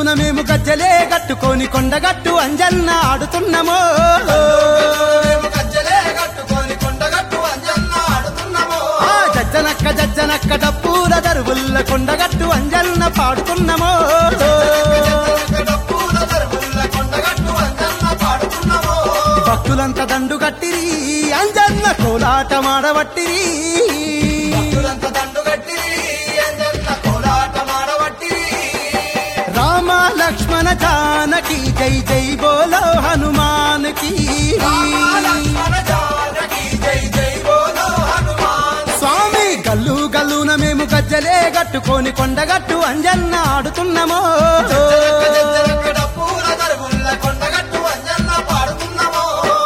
గల్లున మేము గజ్జలే గట్టుకొని కొండగట్టు అంజన్న ఆడుతున్నామో మేము గజ్జలే కట్టుకొని కొండగట్టు అంజన్న ఆడుతున్నాము ఆ జజ్జనక్క జజ్జనక్క డప్పుల దరువుల్ల కొండగట్టు అంజన్న పాడుతున్నామో డప్పుల దరువుల్ల కొండగట్టు అంజన్న పాడుతున్నాము భక్తులంతా దండు కట్టిరి అంజన్న కోలాట మాడబట్టిరి భక్తులంతా దండు కట్టిరి అంజన్న కోలాట మాడబట్టిరి రామ లక్ష్మణ జానకి జై జై బోలో హనుమాన్కి లక్ష్మణ జానకి జై జై బోలో హనుమాన్ స్వామి గల్లు గల్లున మేము గజ్జలే గట్టుకొని కొండగట్టు అంజన్న ఆడుతున్నామో డప్పుల దరువుల్ల కొండగట్టు అంజన్న పాడుతున్నాము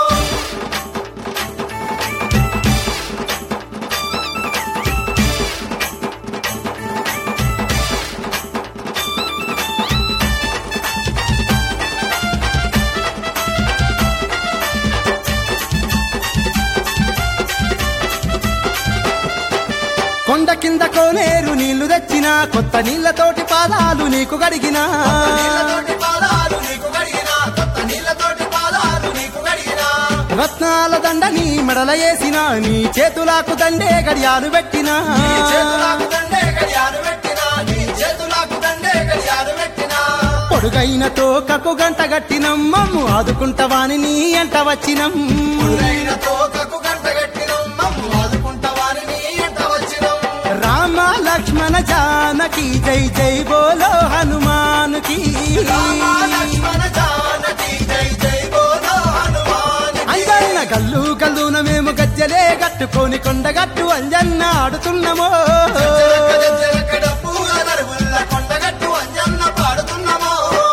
కొండ కింద కోనేరు నీళ్లు తెచ్చిన కొత్త నీళ్లతోటి పాదాలు నీకు గడిగినా నీళ్ళతోటి పాదాలు నీకు కడిగినా కొత్త నీళ్ళతోటి పాదాలు నీకు కడిగినా రత్నాల దండ నీ మెడల వేసిన నీ చేతులకు దండే గడియాలు పెట్టినా నీ చేతులకు దండే గడియాలు పెట్టినా నీ చేతులకు దండే గడియాలు పెట్టినా పొడుగైన తోకకు గంట గట్టినం మమ్ము ఆదుకుంటవాని నీ ఎంట వచ్చినం పురైన తోకకు గంట కట్టినం మమ్ము ఆదుకుంటవాని నీ ఎంట వచ్చినం రామ లక్ష్మణ జానకి జై జై బోలో హనుమానుకి రామ లక్ష్మణ జానకి జై జై బోలో హనుమానికి అంజన్న గల్లు గల్లున మేము గజ్జలే గట్టుకొని కొండగట్టు అంజన్న ఆడుతున్నామో జలక జలక డప్పుల దరువుల్ల కొండగట్టు అంజన్న పాడుతున్నాము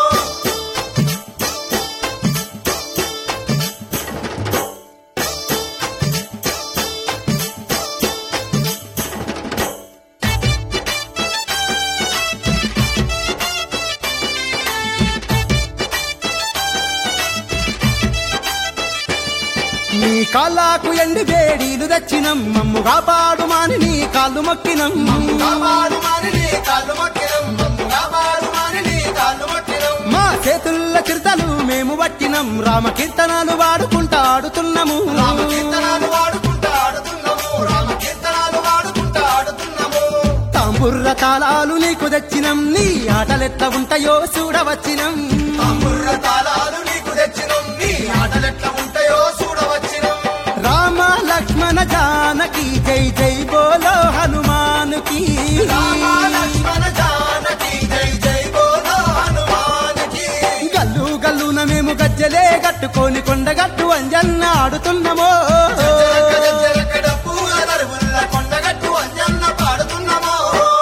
నీ కాళ్ళకు ఎండి వేడీలు తెచ్చినం మమ్ము కాపాడు మాని నీ కాళ్ళు మొక్కినం కాపాడు మరి నీ కాళ్ళు మక్కినం మమ్ము కాపాడు మరి నీ కాళ్ళు మక్కినం మా చేతుల్ల చిరుతలు మేము పట్టినం రామ కీర్తనాలు వాడుకుంటా ఆడుతున్నాము రామ కీర్తనాలు వాడుకుంటా ఆడుతున్నాము రామ కీర్తనాలు వాడుకుంటా ఆడుతున్నాము తాంబుర్ర తాళాలు నీకు తెచ్చినం నీ ఆటలెట్ల ఉంటాయో చూడవచ్చినం తాంబుర్ర తాళాలు నీకు తెచ్చినం నీ ఆటలెట్ల ఉంటాయో చూడవచ్చినం రామ లక్ష్మణ జానకి జై జై బోలో హనుమానుకి రామ లక్ష్మణ జానకి జై జై బోలో హనుమానికి గల్లు గల్లున మేము గజ్జలే గట్టుకొని కొండగట్టు అంజన్న ఆడుతున్నామో జలక జలక డప్పుల దరువుల్ల కొండగట్టు అంజన్న పాడుతున్నాము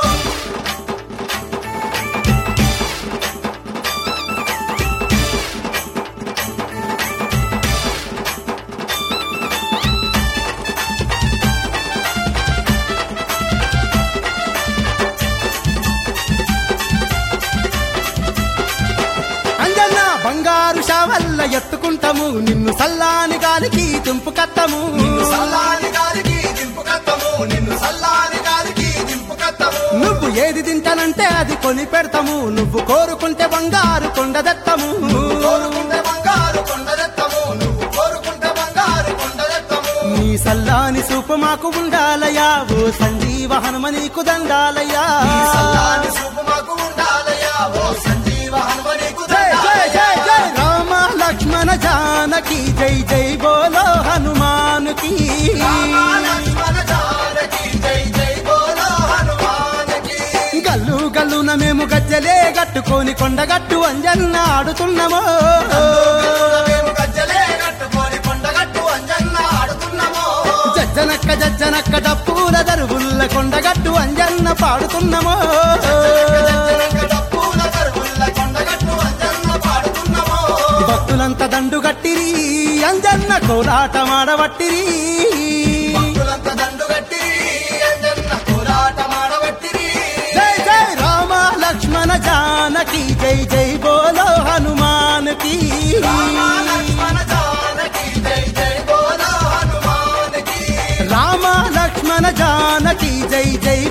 అంజన్న బంగారు షావల్ల ఎత్తుకుంటాము నిన్ను సల్లాని గాలికి తుంపు కత్తము నిన్ను సల్లాని గాలికి దింపు కత్తము నిన్ను సల్లాని గాలికి దింపు కత్తము నువ్వు ఏది తింటానంటే అది కొని పెడతాము నువ్వు కోరుకుంటే బంగారు కొండదెత్తము కోరుకుంటే బంగారు కొండదెత్తము నువ్వు కోరుకుంటే బంగారు కొండదెత్తము నీ సల్లాని సూపు మాకు ఉండాలయా ఓ సంజీవ హనుమ నీకు దండాలయా ఈ సల్లాని సూపు మాకు ఉండాలయ్యా ఓ సంజీవ హనుమనీకు జై జై జై జై దండాలయ్యా. రామ లక్ష్మణ జానకి జై జై బోలో హనుమానుకి రామ లక్ష్మణ జానకి జై జై బోలో హనుమానికి గల్లు గల్లున మేము గజ్జలే గట్టుకొని కొండగట్టు అంజన్న ఆడుతున్నామో మేము గజ్జలే కట్టుకొని కొండగట్టు అంజన్న ఆడుతున్నాము జజ్జనక్క జజ్జనక్క డప్పుల దరువుల్ల కొండగట్టు అంజన్న పాడుతున్నామో జజ్జనక డప్పుల దరువుల్ల కొండగట్టు అంజన్న పాడుతున్నాము భక్తులంతా దండు గట్టిరి అంజన్న కోలాట మాడబట్టిరి భక్తులంతా దండు కట్టి అంజన్న కోలాట మాడబట్టిరి జై జై రామ లక్ష్మణ జానకి జై జై బోలో హనుమానుకి రామ లక్ష్మణ జానకి జై జై బోలో హనుమానికి రామ లక్ష్మణ జానకి జై జై